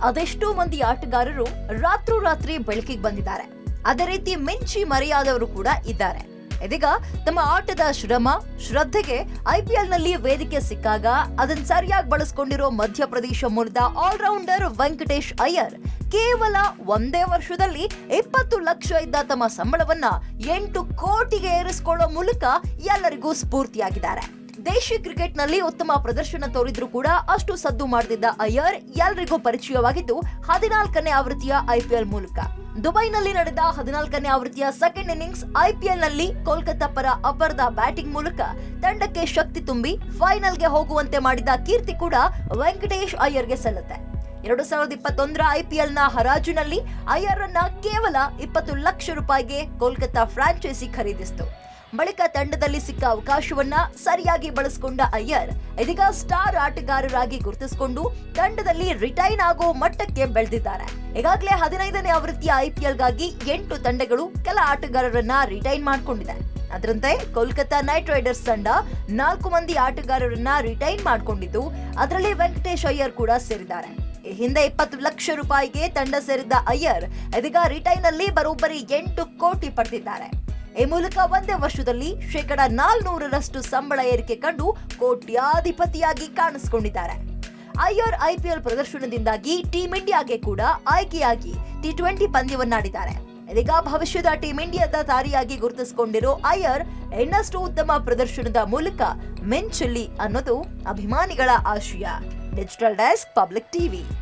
ಅದೆಷ್ಟೋ ಮಂದಿ ಆಟಗಾರರು ರಾತ್ರೋರಾತ್ರಿ ಬೆಳಕಿಗೆ ಬಂದಿದ್ದಾರೆ ಅದೇ ರೀತಿ ಮಿಂಚಿ ಮರೆಯಾದವರು ಕೂಡ ಇದ್ದಾರೆ ಇದೀಗ ತಮ್ಮ ಆಟದ ಶ್ರಮ ಶ್ರದ್ಧೆಗೆ ಐಪಿಎಲ್ ನಲ್ಲಿ ವೇದಿಕೆ ಸಿಕ್ಕಾಗ ಅದನ್ನ ಸರಿಯಾಗಿ ಬಳಸ್ಕೊಂಡಿರೋ ಮಧ್ಯಪ್ರದೇಶ ಮೂಲದ ಆಲ್ರೌಂಡರ್ ವೆಂಕಟೇಶ್ ಅಯ್ಯರ್ ಕೇವಲ ಒಂದೇ ವರ್ಷದಲ್ಲಿ ಇಪ್ಪತ್ತು ಲಕ್ಷ ಇದ್ದ ತಮ್ಮ ಸಂಬಳವನ್ನ ಎಂಟು ಕೋಟಿಗೆ ಏರಿಸಿಕೊಳ್ಳೋ ಮೂಲಕ ಎಲ್ಲರಿಗೂ ಸ್ಫೂರ್ತಿಯಾಗಿದ್ದಾರೆ ದೇಶಿ ಕ್ರಿಕೆಟ್ ನಲ್ಲಿ ಉತ್ತಮ ಪ್ರದರ್ಶನ ತೋರಿದ್ರು ಕೂಡ ಅಷ್ಟು ಸದ್ದು ಮಾಡದಿದ್ದ ಅಯ್ಯರ್ ಎಲ್ರಿಗೂ ಪರಿಚಯವಾಗಿದ್ದು ಹದಿನಾಲ್ಕನೇ ಆವೃತ್ತಿಯ ಐಪಿಎಲ್ ಮೂಲಕ ದುಬೈನಲ್ಲಿ ನಡೆದ ಹದಿನಾಲ್ಕನೇ ಆವೃತ್ತಿಯ ಸೆಕೆಂಡ್ ಇನ್ನಿಂಗ್ಸ್ ಐಪಿಎಲ್ ನಲ್ಲಿ ಕೋಲ್ಕತ್ತಾ ಪರ ಅಪರ್ದ ಬ್ಯಾಟಿಂಗ್ ಮೂಲಕ ತಂಡಕ್ಕೆ ಶಕ್ತಿ ತುಂಬಿ ಫೈನಲ್ಗೆ ಹೋಗುವಂತೆ ಮಾಡಿದ ಕೀರ್ತಿ ಕೂಡ ವೆಂಕಟೇಶ್ ಅಯ್ಯರ್ಗೆ ಸಲ್ಲುತ್ತೆ ಎರಡು ಸಾವಿರದ ಇಪ್ಪತ್ತೊಂದರ ಐಪಿಎಲ್ ನ ಹರಾಜಿನಲ್ಲಿ ಅಯ್ಯರ್ ಅನ್ನ ಕೇವಲ ಇಪ್ಪತ್ತು ಲಕ್ಷ ರೂಪಾಯಿಗೆ ಕೋಲ್ಕತ್ತಾ ಫ್ರಾಂಚೈಸಿ ಖರೀದಿಸಿತು ಬಳಿಕ ತಂಡದಲ್ಲಿ ಸಿಕ್ಕ ಅವಕಾಶವನ್ನ ಸರಿಯಾಗಿ ಬಳಸಿಕೊಂಡ ಅಯ್ಯರ್ ಇದೀಗ ಸ್ಟಾರ್ ಆಟಗಾರರಾಗಿ ಗುರುತಿಸಿಕೊಂಡು ತಂಡದಲ್ಲಿ ರಿಟೈನ್ ಆಗೋ ಮಟ್ಟಕ್ಕೆ ಬೆಳೆದಿದ್ದಾರೆ ಈಗಾಗಲೇ ಹದಿನೈದನೇ ಆವೃತ್ತಿಯ ಐಪಿಎಲ್ಗಾಗಿ ಎಂಟು ತಂಡಗಳು ಕೆಲ ಆಟಗಾರರನ್ನ ರಿಟೈನ್ ಮಾಡಿಕೊಂಡಿದೆ ಅದರಂತೆ ಕೋಲ್ಕತ್ತಾ ನೈಟ್ ರೈಡರ್ಸ್ ತಂಡ ನಾಲ್ಕು ಮಂದಿ ಆಟಗಾರರನ್ನ ರಿಟೈನ್ ಮಾಡಿಕೊಂಡಿದ್ದು ಅದರಲ್ಲಿ ವೆಂಕಟೇಶ್ ಅಯ್ಯರ್ ಕೂಡ ಸೇರಿದ್ದಾರೆ ಈ ಹಿಂದೆ ಇಪ್ಪತ್ತು ಲಕ್ಷ ರೂಪಾಯಿಗೆ ತಂಡ ಸೇರಿದ್ದ ಅಯ್ಯರ್ ಇದೀಗ ರಿಟೈನ್ ಅಲ್ಲಿ ಬರೋಬ್ಬರಿ ಎಂಟು ಕೋಟಿ ಪಡೆದಿದ್ದಾರೆ ಈ ಮೂಲಕ ಒಂದೇ ವರ್ಷದಲ್ಲಿ ಶೇಕಡ ನಾಲ್ನೂರರಷ್ಟು ಸಂಬಳ ಏರಿಕೆ ಕಂಡು ಕೋಟ್ಯಾಧಿಪತಿಯಾಗಿ ಕಾಣಿಸಿಕೊಂಡಿದ್ದಾರೆ ಅಯ್ಯರ್ ಐಪಿಎಲ್ ಪ್ರದರ್ಶನದಿಂದಾಗಿ ಟೀಂ ಇಂಡಿಯಾಗೆ ಕೂಡ ಆಯ್ಕೆಯಾಗಿ ಟಿ ಟ್ವೆಂಟಿ ಪಂದ್ಯವನ್ನಾಡಿದ್ದಾರೆ ಇದೀಗ ಭವಿಷ್ಯದ ಟೀಂ ಇಂಡಿಯಾದ ತಾರಿಯಾಗಿ ಗುರುತಿಸಿಕೊಂಡಿರೋ ಅಯ್ಯರ್ ಇನ್ನಷ್ಟು ಉತ್ತಮ ಪ್ರದರ್ಶನದ ಮೂಲಕ ಮಿಂಚಲಿ ಅನ್ನೋದು ಅಭಿಮಾನಿಗಳ ಆಶಯ ಡಿಜಿಟಲ್ ಡೆಸ್ಕ್ ಪಬ್ಲಿಕ್ ಟಿವಿ